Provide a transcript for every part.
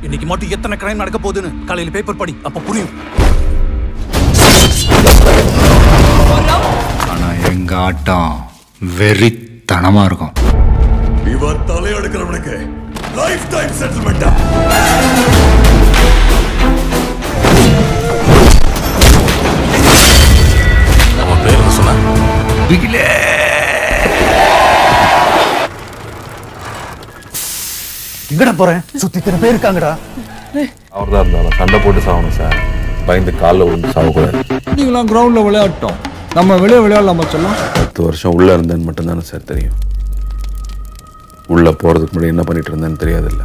இன்னைக்கு மட்டும் எத்தனை கிரைம் நடக்க போகுதுன்னு காலையில பேப்பர் படி அப்ப புரியும் ஆனா எங்க ஆட்டம் வெறித்தனமா இருக்கும் இவர் தலையெடுக்கிறவனுக்கு லைஃப் டைம் செட்டில்மெண்டா அவன் பேர் என்ன சொன்ன பிகிலே எங்கடா போறேன் சுத்தி இத்தனை பேர் இருக்காங்கடா அவர் தான் இருந்தாலும் சண்டை போட்டு சாகணும் சார் பயந்து காலில் விழுந்து சாகக்கூடாது நீங்களாம் கிரவுண்ட்ல விளையாட்டோம் நம்ம வெளியே விளையாடலாமா சொல்லும் பத்து வருஷம் உள்ள இருந்தேன்னு மட்டும்தானே சார் தெரியும் உள்ள போறதுக்கு முன்னாடி என்ன பண்ணிட்டு இருந்தேன்னு தெரியாதுல்ல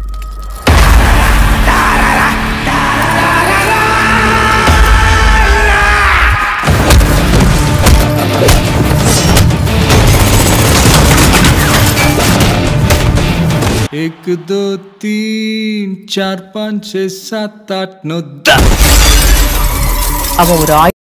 एक दो तीन चार पाँच छः सात आठ नौ दस அவன் ஒரு